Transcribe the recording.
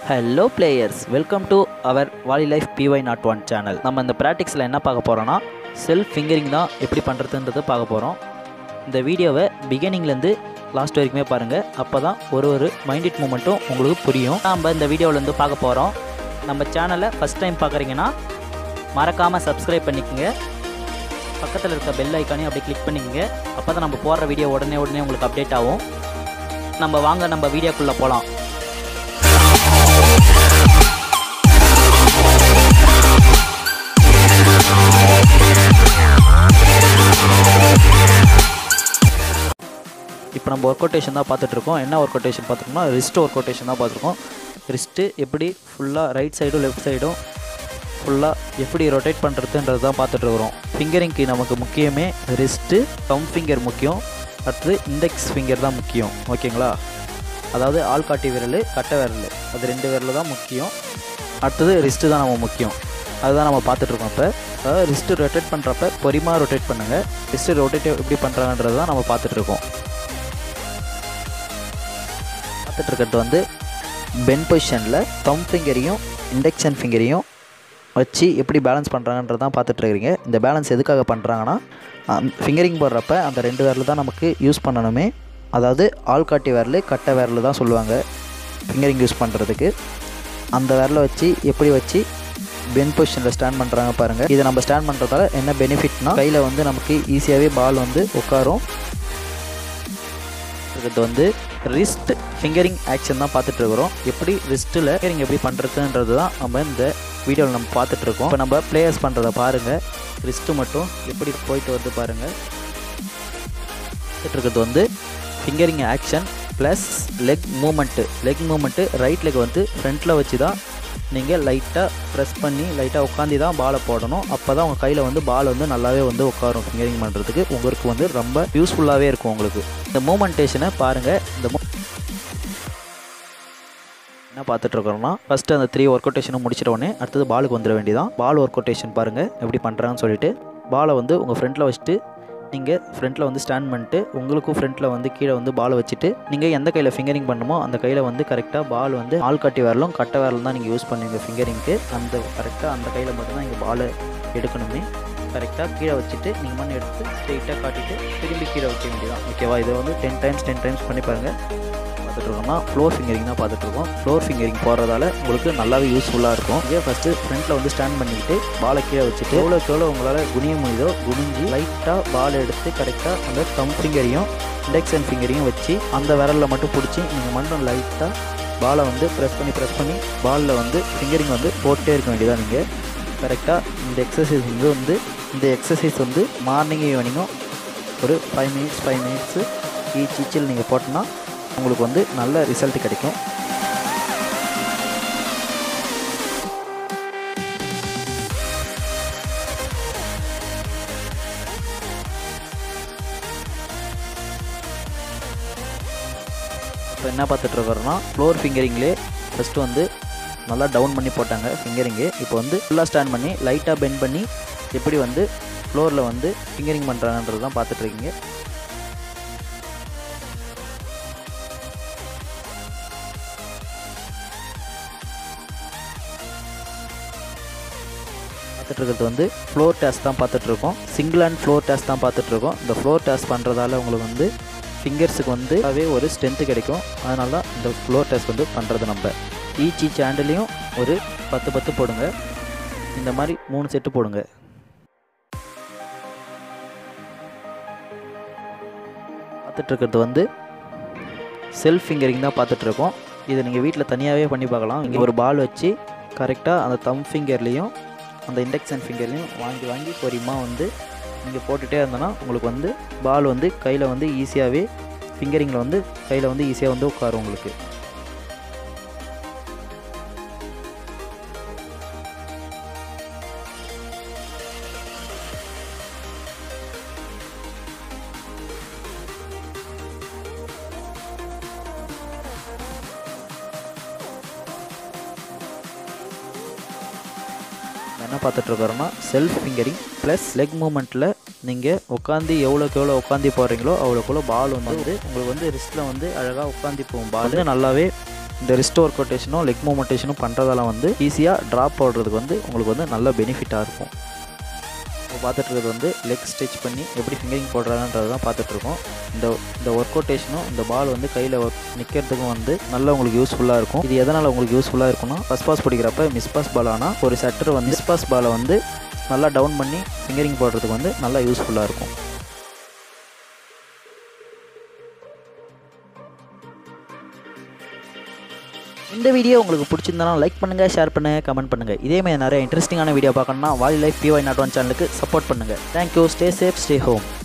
hello players welcome to our volley life by not one channel நம்ம இந்த ப்ராக்டிக்ஸில் என்ன பார்க்க போகிறோன்னா செல்ஃப் ஃபிங்கரிங் தான் எப்படி பண்ணுறதுன்றதை பார்க்க போகிறோம் இந்த வீடியோவை பிகினிங்லேருந்து லாஸ்ட் வரைக்குமே பாருங்கள் அப்போ தான் ஒரு ஒரு மைண்டிட் மூமெண்ட்டும் உங்களுக்கு புரியும் நம்ம இந்த வீடியோவிலேருந்து பார்க்க போகிறோம் நம்ம சேனலை ஃபஸ்ட் டைம் பார்க்குறீங்கன்னா மறக்காமல் சப்ஸ்கிரைப் பண்ணிக்கோங்க பக்கத்தில் இருக்க பெல் ஐக்கானையும் அப்படியே கிளிக் பண்ணிக்கோங்க அப்போ தான் நம்ம போடுற வீடியோ உடனே உடனே உங்களுக்கு அப்டேட் ஆகும் நம்ம வாங்க நம்ம வீடியோக்குள்ளே போகலாம் இப்போ நம்ம ஒர்க் அவுட்டேஷன் தான் பார்த்துட்ருக்கோம் என்ன ஒர்க் அவுட்டேஷன் பார்த்துருக்கோம்னா ரிஸ்ட் ஒர்க் அவுட்டேஷன் தான் பார்த்துருக்கோம் ரிஸ்ட்டு எப்படி ஃபுல்லாக ரைட் சைடும் லெஃப்ட் சைடும் ஃபுல்லாக எப்படி ரொட்டேட் பண்ணுறதுன்றது தான் பார்த்துட்ருக்குறோம் ஃபிங்கரிங்க்கு நமக்கு முக்கியமே ரிஸ்ட்டு டம் ஃபிங்கர் முக்கியம் அடுத்தது இண்டெக்ஸ் ஃபிங்கர் தான் முக்கியம் ஓகேங்களா அதாவது ஆள்காட்டி விரல் கட்டை விரல் அது ரெண்டு விரல் தான் முக்கியம் அடுத்தது ரிஸ்ட்டு தான் நம்ம முக்கியம் அதுதான் நம்ம பார்த்துட்ருக்கோம் இப்போ அதாவது ரிஸ்ட்டு ரொட்டேட் பண்ணுறப்ப பொறிமா ரொட்டேட் பண்ணுங்கள் ரிஸ்ட்டு ரொட்டேட் எப்படி பண்ணுறாங்கன்றது தான் நம்ம பார்த்துட்ருக்கோம் பார்த்துட்டு இருக்கிறது வந்து பென் பொசிஷனில் தம் ஃபிங்கரையும் இண்டக்ஷன் ஃபிங்கரையும் வச்சு எப்படி பேலன்ஸ் பண்ணுறாங்கன்றது தான் பார்த்துட்டு இருக்கிறீங்க இந்த பேலன்ஸ் எதுக்காக பண்ணுறாங்கன்னா ஃபிங்கரிங் போடுறப்ப அந்த ரெண்டு விரல் தான் நமக்கு யூஸ் பண்ணணுமே அதாவது ஆள்காட்டி விரல் கட்டை விரல் தான் சொல்லுவாங்க ஃபிங்கரிங் யூஸ் பண்ணுறதுக்கு அந்த விரலை வச்சு எப்படி வச்சு பென் பொசிஷனில் ஸ்டாண்ட் பண்ணுறாங்க பாருங்கள் இதை நம்ம ஸ்டாண்ட் பண்ணுறதால என்ன பெனிஃபிட்னா கையில் வந்து நமக்கு ஈஸியாகவே பால் வந்து உட்காரும் இது வந்து ரிஸ்ட் ஃபிங்கரிங் ஆக்ஷன் தான் பார்த்துட்டு இருக்கிறோம் எப்படி ரிஸ்ட்டில் ஃபிங்கரிங் எப்படி பண்ணுறதுன்றது தான் நம்ம இந்த வீடியோவில் நம்ம பார்த்துட்டு இருக்கோம் இப்போ நம்ம பிளேயர்ஸ் பண்ணுறத பாருங்கள் ரிஸ்ட்டு மட்டும் எப்படி போயிட்டு வருது பாருங்கள் பார்த்துட்டு இருக்கிறது வந்து fingering action plus leg movement leg movement right leg வந்து ஃப்ரண்ட்டில் வச்சு தான் நீங்கள் லைட்டாக ப்ரெஸ் பண்ணி லைட்டாக உட்காந்து தான் பாலை போடணும் அப்போ தான் உங்கள் கையில் வந்து பால் வந்து நல்லாவே வந்து உட்காரும் ஃபிங்கரிங் பண்ணுறதுக்கு உங்களுக்கு வந்து ரொம்ப யூஸ்ஃபுல்லாகவே இருக்கும் உங்களுக்கு இந்த மூமெண்டேஷனை பாருங்கள் இந்த மூ என்ன பார்த்துட்ருக்கோம்னா ஃபஸ்ட்டு அந்த த்ரீ ஒர்க் அவுட்டேஷனும் முடிச்சிட்ட உடனே அடுத்தது பாலுக்கு வந்துட வேண்டியதான் பால் ஒர்க் அவுட்டேஷன் பாருங்கள் எப்படி பண்ணுறாங்கன்னு சொல்லிட்டு பாலை வந்து உங்கள் ஃப்ரண்ட்டில் வச்சுட்டு நீங்கள் ஃப்ரண்ட்டில் வந்து ஸ்டாண்ட் பண்ணிட்டு உங்களுக்கும் ஃப்ரண்ட்டில் வந்து கீழே வந்து பால் வச்சுட்டு நீங்கள் எந்த கையில் ஃபிங்கரிங் பண்ணுமோ அந்த கையில் வந்து கரெக்டாக பால் வந்து ஆள் கட்டி வரலும் கட்டை வரலும் தான் நீங்கள் யூஸ் பண்ணுவீங்க ஃபிங்கரிங்க்கு அந்த கரெக்டாக அந்த கையில் மட்டும்தான் நீங்கள் பால் எடுக்கணுமே கரெக்டாக கீழே வச்சுட்டு நீங்கள் மண் எடுத்து ஸ்ட்ரெயிட்டாக காட்டிட்டு திரும்பி கீழே வைக்க வேண்டியதான் ஓகேவா இதை வந்து டென் டைம்ஸ் டென் டைம்ஸ் பண்ணி பாருங்கள் பார்த்துட்ருக்கோம்னா ஃப்ளோர் ஃபிங்கரிங் தான் பார்த்துட்ருக்கோம் ஃப்ளோர் ஃபிங்கரிங் போடுறதால உங்களுக்கு நல்லாவே யூஸ்ஃபுல்லாக இருக்கும் இதே ஃபஸ்ட்டு ஃப்ரண்ட்டில் வந்து ஸ்டாண்ட் பண்ணிக்கிட்டு பாலை கீழே வச்சுட்டு எவ்வளோக்கு எவ்வளோ உங்களால் குனிய முடியுதோ குனிஞ்சு லைட்டாக பால் எடுத்து கரெக்டாக அந்த தம் ஃபிங்கரையும் இண்டெக்ஷன் ஃபிங்கரையும் வச்சு அந்த விரலில் மட்டும் பிடிச்சி நீங்கள் மட்டும் லைட்டாக பாலை வந்து ப்ரெஸ் பண்ணி ப்ரெஸ் பண்ணி பாலில் வந்து ஃபிங்கரிங் வந்து போட்டே இருக்க வேண்டியதாக நீங்கள் கரெக்டாக இந்த எக்ஸசைஸ் வந்து வந்து இந்த எக்ஸசைஸ் வந்து மார்னிங் ஈவினிங்கும் ஒரு five minutes five minutes each ஈச்சில் நீங்கள் போட்டோன்னா உங்களுக்கு வந்து நல்ல ரிசல்ட் கிடைக்கும் இப்போ என்ன பார்த்துட்ருக்கோம்னா ஃப்ளோர் ஃபிங்கரிங்லேயே ஃபஸ்ட்டு வந்து நல்லா டவுன் பண்ணி போட்டாங்க ஃபிங்கரிங்கு இப்போ வந்து ஃபுல்லாக ஸ்டாண்ட் பண்ணி லைட்டாக பெண்ட் பண்ணி எப்படி வந்து ஃப்ளோரில் வந்து ஃபிங்கரிங் பண்ணுறாங்கன்றது தான் பார்த்துட்ருக்கீங்க பார்த்துட்ருக்கிறது வந்து ஃப்ளோர் டேஸ்ட் தான் பார்த்துட்ருக்கோம் சிங்கிள் அண்ட் ஃப்ளோர் டேஸ்ட் தான் பார்த்துட்ருக்கோம் இந்த ஃப்ளோர் டேஸ்ட் பண்ணுறதால உங்களுக்கு வந்து ஃபிங்கர்ஸுக்கு வந்து அவே ஒரு ஸ்ட்ரென்த்து கிடைக்கும் அதனால தான் இந்த ஃப்ளோர் டெஸ்ட் வந்து பண்ணுறது நம்ம ஈச் ஈச் ஹேண்டிலையும் ஒரு பத்து பத்து போடுங்க இந்த மாதிரி மூணு செட்டு போடுங்க பார்த்துட்ருக்கிறது வந்து செல்ஃப் ஃபிங்கரிங் தான் பார்த்துட்ருக்கோம் இதை நீங்கள் வீட்டில் தனியாகவே பண்ணி பார்க்கலாம் இங்கே ஒரு பால் வச்சு கரெக்டாக அந்த தம் ஃபிங்கர்லேயும் அந்த இண்டக்ஷன் ஃபிங்கர்லையும் வாங்கி வாங்கி பொறியமாக வந்து நீங்கள் போட்டுகிட்டே இருந்தோன்னா உங்களுக்கு வந்து பால் வந்து கையில் வந்து ஈஸியாகவே ஃபிங்கரிங்கில் வந்து கையில் வந்து ஈஸியாக வந்து உட்காரும் உங்களுக்கு என்ன பார்த்துட்ருக்கோம்னா செல்ஃப் ஃபிங்கரிங் ப்ளஸ் லெக் மூமெண்ட்டில் நீங்கள் உட்காந்து எவ்வளோக்கு எவ்வளோ உட்காந்து போடுறீங்களோ அவ்வளோக்கு எவ்வளோ பால் வந்து உங்களுக்கு வந்து ரிஸ்ட்டில் வந்து அழகாக உட்காந்து போகும் பால் நல்லாவே இந்த ரிஸ்ட் ஒர்க் ரொட்டேஷனும் லெக் மூமெண்டேஷனும் பண்ணுறதால வந்து ஈஸியாக ட்ராப் போடுறதுக்கு வந்து உங்களுக்கு வந்து நல்ல பெனிஃபிட்டாக இருக்கும் இப்போ பார்த்துட்டு இருக்கிறது வந்து லெக் ஸ்டிச் பண்ணி எப்படி ஃபிங்கரிங் போடுறாங்கன்றது தான் பார்த்துட்ருக்கோம் இந்த இந்த ஒர்க் அவுட்டேஷனும் இந்த பால் வந்து கையில் நிற்கிறதுக்கும் வந்து நல்ல உங்களுக்கு யூஸ்ஃபுல்லாக இருக்கும் இது எதனால் உங்களுக்கு யூஸ்ஃபுல்லாக இருக்கும்னா ஃபஸ்ட் பாஸ் பிடிக்கிறப்ப மிஸ் பாஸ் பால் ஆனால் ஒரு செட்டர் வந்து மிஸ் பாஸ் பாலை வந்து நல்லா டவுன் பண்ணி ஃபிங்கரிங் போடுறதுக்கு வந்து நல்லா யூஸ்ஃபுல்லாக இருக்கும் இந்த வீடியோ உங்களுக்கு பிடிச்சிருந்தாலும் லைக் பண்ணுங்கள் ஷேர் பண்ணுங்கள் கமெண்ட் பண்ணுங்கள் இதேமாதிரி நிறைய இன்ட்ரெஸ்டிங்கான வீடியோ பார்க்கணுன்னா volley life by not one சேனலுக்கு சப்போர்ட் பண்ணுங்கள் thank you stay safe stay home